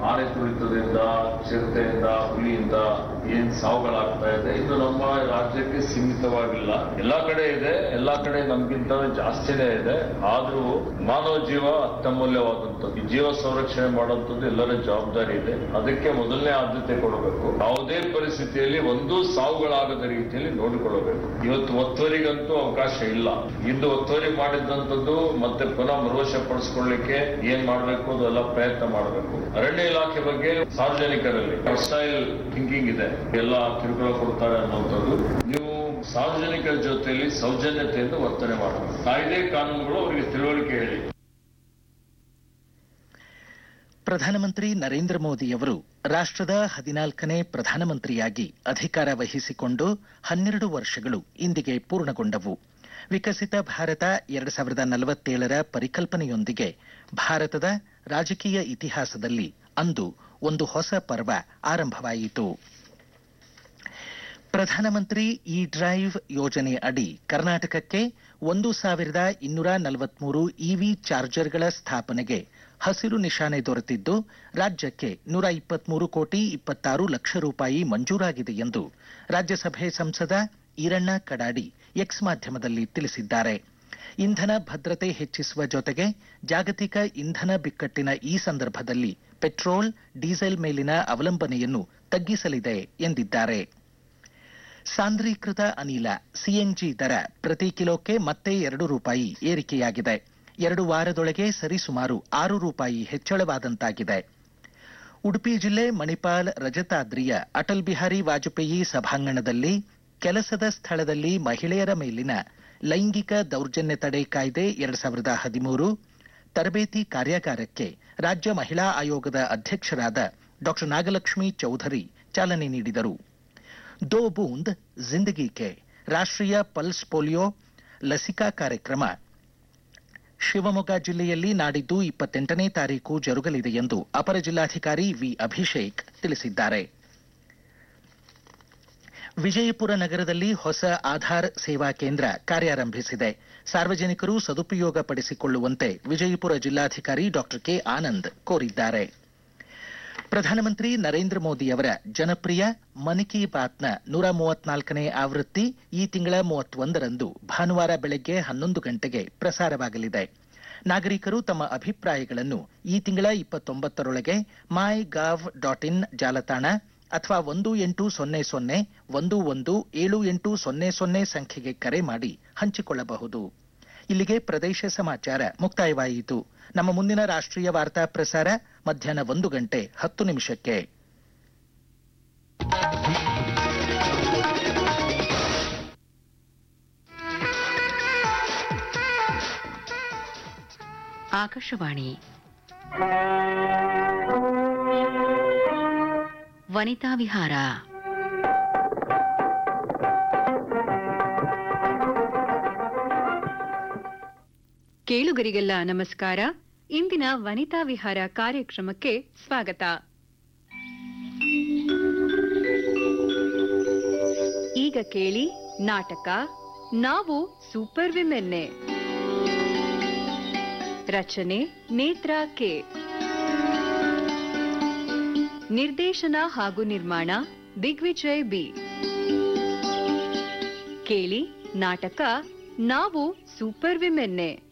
ಆನೆ ತುಳಿತದಿಂದ ಚಿರತೆಯಿಂದ ಹುಲಿಯಿಂದ ಏನ್ ಸಾವುಗಳಾಗ್ತಾ ಇದೆ ಇದು ನಮ್ಮ ರಾಜ್ಯಕ್ಕೆ ಸೀಮಿತವಾಗಿಲ್ಲ ಎಲ್ಲಾ ಕಡೆ ಇದೆ ಎಲ್ಲಾ ಕಡೆ ನಮ್ಗಿಂತ ಜಾಸ್ತಿನೇ ಇದೆ ಆದ್ರೂ ಮಾನವ ಜೀವ ಅತ್ಯಮೂಲ್ಯವಾದಂಥದ್ದು ಈ ಜೀವ ಸಂರಕ್ಷಣೆ ಮಾಡುವಂಥದ್ದು ಎಲ್ಲರ ಜವಾಬ್ದಾರಿ ಇದೆ ಅದಕ್ಕೆ ಮೊದಲನೇ ಆದ್ಯತೆ ಕೊಡಬೇಕು ಯಾವುದೇ ಪರಿಸ್ಥಿತಿಯಲ್ಲಿ ಒಂದು ಸಾವುಗಳಾಗದ ರೀತಿಯಲ್ಲಿ ನೋಡಿಕೊಳ್ಳಬೇಕು ಇವತ್ತು ಒತ್ತುವರಿಗಂತೂ ಅವಕಾಶ ಇಲ್ಲ ಇಂದು ಒತ್ತುವರಿ ಮಾಡಿದಂಥದ್ದು ಮತ್ತೆ ಪುನಃ ಮರುವಶಪಡಿಸಿಕೊಳ್ಳಿಕ್ಕೆ ಏನ್ ಮಾಡಬೇಕು ಅದೆಲ್ಲ ಪ್ರಯತ್ನ ಮಾಡಬೇಕು ಅರಣ್ಯ ಇಲಾಖೆ ಬಗ್ಗೆ ಸಾರ್ವಜನಿಕರಲ್ಲಿ ಸ್ಟೈಲ್ ಥಿಂಕಿಂಗ್ ಇದೆ ಎಲ್ಲ ಕಿರುಕುಳ ಕೊಡ್ತಾರೆ ಅನ್ನುವಂಥದ್ದು ನೀವು ಸಾರ್ವಜನಿಕರ ಜೊತೆಯಲ್ಲಿ ಸೌಜನ್ಯತೆಯಿಂದ ವರ್ತನೆ ಮಾಡಬೇಕು ಕಾಯ್ದೆ ಕಾನೂನುಗಳು ಅವರಿಗೆ ತಿಳುವಳಿಕೆ ಹೇಳಿ ಪ್ರಧಾನಮಂತ್ರಿ ನರೇಂದ್ರ ಮೋದಿಯವರು ರಾಷ್ಟ್ರದ ಹದಿನಾಲ್ಕನೇ ಪ್ರಧಾನಮಂತ್ರಿಯಾಗಿ ಅಧಿಕಾರ ವಹಿಸಿಕೊಂಡು ಹನ್ನೆರಡು ವರ್ಷಗಳು ಇಂದಿಗೆ ಪೂರ್ಣಗೊಂಡವು ವಿಕಸಿತ ಭಾರತ ಎರಡು ಸಾವಿರದ ನಲವತ್ತೇಳರ ಪರಿಕಲ್ಪನೆಯೊಂದಿಗೆ ಭಾರತದ ರಾಜಕೀಯ ಇತಿಹಾಸದಲ್ಲಿ ಅಂದು ಒಂದು ಹೊಸ ಪರ್ವ ಆರಂಭವಾಯಿತು ಪ್ರಧಾನಮಂತ್ರಿ ಇ ಡ್ರೈವ್ ಯೋಜನೆ ಅಡಿ ಕರ್ನಾಟಕಕ್ಕೆ ಒಂದು ಸಾವಿರದ ಇನ್ನೂರ ನಲವತ್ಮೂರು ಇವಿ ಚಾರ್ಜರ್ಗಳ ಸ್ಥಾಪನೆಗೆ ಹಸಿರು ನಿಶಾನೆ ದೊರೆತಿದ್ದು ರಾಜ್ಯಕ್ಕೆ ನೂರ ಇಪ್ಪತ್ಮೂರು ಕೋಟಿ ಇಪ್ಪತ್ತಾರು ಲಕ್ಷ ರೂಪಾಯಿ ಮಂಜೂರಾಗಿದೆ ಎಂದು ರಾಜ್ಯಸಭೆ ಸಂಸದ ಈರಣ್ಣ ಕಡಾಡಿ ಎಕ್ಸ್ ಮಾಧ್ಯಮದಲ್ಲಿ ತಿಳಿಸಿದ್ದಾರೆ ಇಂಧನ ಭದ್ರತೆ ಹೆಚ್ಚಿಸುವ ಜೊತೆಗೆ ಜಾಗತಿಕ ಇಂಧನ ಬಿಕ್ಕಟ್ಟಿನ ಈ ಸಂದರ್ಭದಲ್ಲಿ ಪೆಟ್ರೋಲ್ ಡೀಸೆಲ್ ಮೇಲಿನ ಅವಲಂಬನೆಯನ್ನು ತಗ್ಗಿಸಲಿದೆ ಎಂದಿದ್ದಾರೆ ಸಾಂದ್ರೀಕೃತ ಅನಿಲ ಸಿಎನ್ಜಿ ದರ ಪ್ರತಿ ಕಿಲೋಕ್ಕೆ ಮತ್ತೆ ಎರಡು ರೂಪಾಯಿ ಏರಿಕೆಯಾಗಿದೆ ಎರಡು ವಾರದೊಳಗೆ ಸರಿಸುಮಾರು ಆರು ರೂಪಾಯಿ ಹೆಚ್ಚಳವಾದಂತಾಗಿದೆ ಉಡುಪಿ ಜಿಲ್ಲೆ ಮಣಿಪಾಲ್ ರಜತಾದ್ರಿಯ ಅಟಲ್ ಬಿಹಾರಿ ವಾಜಪೇಯಿ ಸಭಾಂಗಣದಲ್ಲಿ ಕೆಲಸದ ಸ್ಥಳದಲ್ಲಿ ಮಹಿಳೆಯರ ಮೇಲಿನ ಲೈಂಗಿಕ ದೌರ್ಜನ್ಯ ತಡೆ ಕಾಯ್ದೆ ಎರಡ್ ಸಾವಿರದ ಹದಿಮೂರು ತರಬೇತಿ ಕಾರ್ಯಾಗಾರಕ್ಕೆ ರಾಜ್ಯ ಮಹಿಳಾ ಆಯೋಗದ ಅಧ್ಯಕ್ಷರಾದ ಡಾ ನಾಗಲಕ್ಷ್ಮಿ ಚೌಧರಿ ಚಾಲನೆ ನೀಡಿದರು ದೋ ಬೂಂದ್ ಜಿಂದಗಿ ಕೆ ರಾಷ್ಟ್ರೀಯ ಪಲ್ಸ್ ಪೋಲಿಯೋ ಲಸಿಕಾ ಕಾರ್ಯಕ್ರಮ ಶಿವಮೊಗ್ಗ ಜಿಲ್ಲೆಯಲ್ಲಿ ನಾಡಿದ್ದು ಇಪ್ಪತ್ತೆಂಟನೇ ತಾರೀಕು ಜರುಗಲಿದೆ ಎಂದು ಅಪರ ಜಿಲ್ಲಾಧಿಕಾರಿ ವಿ ಅಭಿಷೇಕ್ ತಿಳಿಸಿದ್ದಾರೆ ವಿಜಯಪುರ ನಗರದಲ್ಲಿ ಹೊಸ ಆಧಾರ್ ಸೇವಾ ಕೇಂದ್ರ ಕಾರ್ಯಾರಂಭಿಸಿದೆ ಸಾರ್ವಜನಿಕರು ಸದುಪಯೋಗ ಪಡಿಸಿಕೊಳ್ಳುವಂತೆ ವಿಜಯಪುರ ಜಿಲ್ಲಾಧಿಕಾರಿ ಡಾ ಕೆ ಆನಂದ್ ಕೋರಿದ್ದಾರೆ ಪ್ರಧಾನಮಂತ್ರಿ ನರೇಂದ್ರ ಮೋದಿ ಅವರ ಜನಪ್ರಿಯ ಮನ್ ಕಿ ಬಾತ್ನ ನೂರ ಮೂವತ್ನಾಲ್ಕನೇ ಆವೃತ್ತಿ ಈ ತಿಂಗಳ ಮೂವತ್ತೊಂದರಂದು ಭಾನುವಾರ ಬೆಳಗ್ಗೆ ಹನ್ನೊಂದು ಗಂಟೆಗೆ ಪ್ರಸಾರವಾಗಲಿದೆ ನಾಗರಿಕರು ತಮ್ಮ ಅಭಿಪ್ರಾಯಗಳನ್ನು ಈ ತಿಂಗಳ ಇಪ್ಪತ್ತೊಂಬತ್ತರೊಳಗೆ ಮೈ ಗಾವ್ ಡಾಟ್ ಇನ್ ಜಾಲತಾಣ ಅಥವಾ ಒಂದು ಎಂಟು ಸೊನ್ನೆ ಸೊನ್ನೆ ಒಂದು ಒಂದು ಏಳು ಎಂಟು ಸೊನ್ನೆ ಸೊನ್ನೆ ಸಂಖ್ಯೆಗೆ ಕರೆ ಮಾಡಿ ಹಂಚಿಕೊಳ್ಳಬಹುದು ಇಲ್ಲಿಗೆ ಪ್ರದೇಶ ಸಮಾಚಾರ ಮುಕ್ತಾಯವಾಯಿತು ನಮ್ಮ ಮುಂದಿನ ರಾಷ್ಟ್ರೀಯ ವಾರ್ತಾ ಪ್ರಸಾರ ಮಧ್ಯಾಹ್ನ ಒಂದು ಗಂಟೆ ಹತ್ತು ನಿಮಿಷಕ್ಕೆ ಆಕಾಶವಾಣಿ ವನಿತಾ ವಿಹಾರ ಕೇಳುಗರಿಗೆಲ್ಲ ನಮಸ್ಕಾರ ಇಂದಿನ ವನಿತಾ ವಿಹಾರ ಕಾರ್ಯಕ್ರಮಕ್ಕೆ ಸ್ವಾಗತ ಈಗ ಕೇಳಿ ನಾಟಕ ನಾವು ಸೂಪರ್ ವಿಮೆನ್ನೆ ರಚನೆ ನೇತ್ರ ಕೆ ನಿರ್ದೇಶನ ಹಾಗೂ ನಿರ್ಮಾಣ ದಿಗ್ವಿಜಯ್ ಬಿ ಕೇಳಿ ನಾಟಕ ನಾವು ಸೂಪರ್ ವಿಮೆನ್ನೆ